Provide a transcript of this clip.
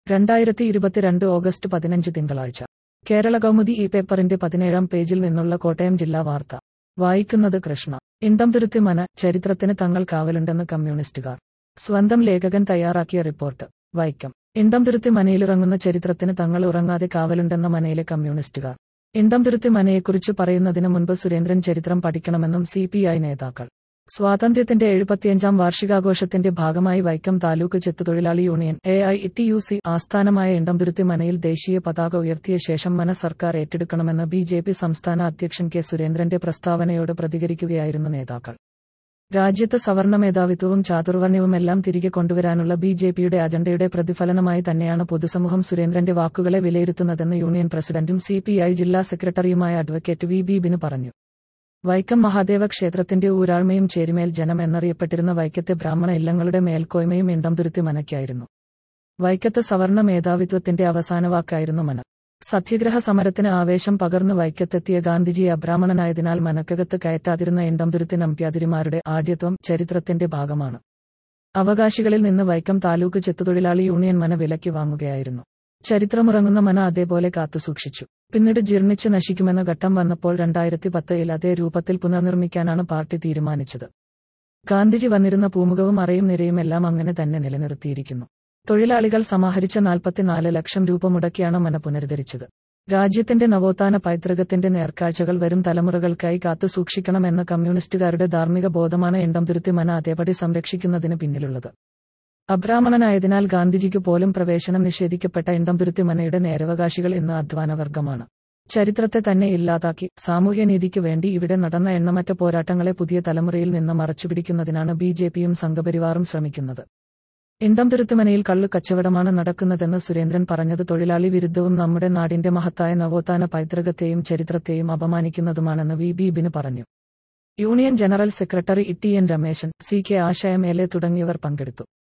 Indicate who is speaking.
Speaker 1: രണ്ടായിരത്തി ഇരുപത്തിരണ്ട് ഓഗസ്റ്റ് പതിനഞ്ച് തിങ്കളാഴ്ച കേരള കൗമുദി ഈ പേപ്പറിന്റെ പതിനേഴാം പേജിൽ നിന്നുള്ള കോട്ടയം ജില്ലാ വാർത്ത വായിക്കുന്നത് കൃഷ്ണ ഇണ്ടംതുരുത്തി മന ചരിത്രത്തിന് തങ്ങൾ കാവലുണ്ടെന്ന് കമ്മ്യൂണിസ്റ്റുകാർ സ്വന്തം ലേഖകൻ തയ്യാറാക്കിയ റിപ്പോർട്ട് വൈക്കം ഇണ്ടംതുരുത്തി മനയിലിറങ്ങുന്ന ചരിത്രത്തിന് തങ്ങൾ ഉറങ്ങാതെ കാവലുണ്ടെന്ന മനയിലെ കമ്മ്യൂണിസ്റ്റുകാർ ഇണ്ടംതുരുത്തി മനയെക്കുറിച്ച് പറയുന്നതിന് മുൻപ് സുരേന്ദ്രൻ ചരിത്രം പഠിക്കണമെന്നും സി പി ഐ നേതാക്കൾ സ്വാതന്ത്ര്യത്തിന്റെ എഴുപത്തിയഞ്ചാം വാർഷികാഘോഷത്തിന്റെ ഭാഗമായി വൈക്കം താലൂക്ക് ചെത്തുതൊഴിലാളി union A I T U C ആസ്ഥാനമായ ഇണ്ടംതുരുത്തി മനയിൽ ദേശീയ പതാക ഉയർത്തിയ ശേഷം മന സർക്കാർ ഏറ്റെടുക്കണമെന്ന് ബി ജെ പി സംസ്ഥാന അധ്യക്ഷൻ കെ സുരേന്ദ്രന്റെ പ്രസ്താവനയോട് പ്രതികരിക്കുകയായിരുന്നു നേതാക്കൾ രാജ്യത്ത് സവർണ മേധാവിത്വവും ചാതുർവർണ്ണയവുമെല്ലാം തിരികെ കൊണ്ടുവരാനുള്ള ബി ജെ പിയുടെ അജണ്ടയുടെ പ്രതിഫലനമായി തന്നെയാണ് പൊതുസമൂഹം സുരേന്ദ്രന്റെ വാക്കുകളെ വിലയിരുത്തുന്നതെന്ന് യൂണിയൻ പ്രസിഡന്റും സി പി ഐ ജില്ലാ സെക്രട്ടറിയുമായ അഡ്വക്കേറ്റ് വി ബി ബിനു പറഞ്ഞു വൈക്കം മഹാദേവ ക്ഷേത്രത്തിന്റെ ഊരാഴ്മയും ചേരിമേൽ ജനം എന്നറിയപ്പെട്ടിരുന്ന വൈക്കത്തെ ബ്രാഹ്മണ ഇല്ലങ്ങളുടെ മേൽക്കോയ്മയും ഇണ്ടംതുരുത്തി മനയ്ക്കായിരുന്നു വൈക്കത്ത് സവർണ മേധാവിത്വത്തിന്റെ അവസാന വാക്കായിരുന്നു മന സത്യഗ്രഹ സമരത്തിന് ആവേശം പകർന്നു വൈക്കത്തെത്തിയ ഗാന്ധിജി അബ്രാഹ്മണനായതിനാൽ മനക്കകത്ത് കയറ്റാതിരുന്ന ഇണ്ടംതുരുത്തി നമ്പ്യാതിരിമാരുടെ ആഢ്യത്വം ചരിത്രത്തിന്റെ ഭാഗമാണ് അവകാശികളിൽ നിന്ന് വൈക്കം താലൂക്ക് ചെത്തുതൊഴിലാളി യൂണിയൻ മന വിലയ്ക്ക് വാങ്ങുകയായിരുന്നു ചരിത്രമുറങ്ങുന്ന മന അതേപോലെ കാത്തുസൂക്ഷിച്ചു പിന്നീട് ജീർണിച്ച് നശിക്കുമെന്ന ഘട്ടം വന്നപ്പോൾ രണ്ടായിരത്തി പത്തിൽ അതേ രൂപത്തിൽ പുനർനിർമ്മിക്കാനാണ് പാർട്ടി തീരുമാനിച്ചത് ഗാന്ധിജി വന്നിരുന്ന പൂമുഖവും അറയും നിരയും എല്ലാം അങ്ങനെ തന്നെ നിലനിർത്തിയിരിക്കുന്നു തൊഴിലാളികൾ സമാഹരിച്ച നാൽപ്പത്തിനാല് ലക്ഷം രൂപ മുടക്കിയാണ് മന പുനരുദ്ധരിച്ചത് രാജ്യത്തിന്റെ നവോത്ഥാന പൈതൃകത്തിന്റെ നേർക്കാഴ്ചകൾ വരും തലമുറകൾക്കായി കാത്തുസൂക്ഷിക്കണമെന്ന കമ്മ്യൂണിസ്റ്റുകാരുടെ ധാർമ്മിക ബോധമാണ് ഇണ്ടംതുരുത്തി മന അതേപടി സംരക്ഷിക്കുന്നതിന് പിന്നിലുള്ളത് അബ്രാഹ്മണനായതിനാൽ ഗാന്ധിജിക്ക് പോലും പ്രവേശനം നിഷേധിക്കപ്പെട്ട ഇണ്ടംതുരുത്തി മനയുടെ നേരവകാശികൾ ഇന്ന് അധ്വാനവർഗമാണ് ചരിത്രത്തെ തന്നെ ഇല്ലാതാക്കി സാമൂഹ്യനീതിക്ക് വേണ്ടി ഇവിടെ നടന്ന എണ്ണമറ്റ പോരാട്ടങ്ങളെ പുതിയ തലമുറയിൽ നിന്ന് മറച്ചുപിടിക്കുന്നതിനാണ് ബി ജെ പിയും സംഘപരിവാറും ശ്രമിക്കുന്നത് ഇണ്ടംതുരുത്തുമനയിൽ കള്ളു കച്ചവടമാണ് നടക്കുന്നതെന്ന് സുരേന്ദ്രൻ പറഞ്ഞത് തൊഴിലാളി വിരുദ്ധവും നമ്മുടെ നാടിന്റെ മഹത്തായ നവോത്ഥാന പൈതൃകത്തെയും ചരിത്രത്തെയും അപമാനിക്കുന്നതുമാണെന്ന് വി ബി ബിന് പറഞ്ഞു union general secretary E T N Rameshan C K ആശയമേലെ തുടങ്ങിയവർ പങ്കെടുത്തു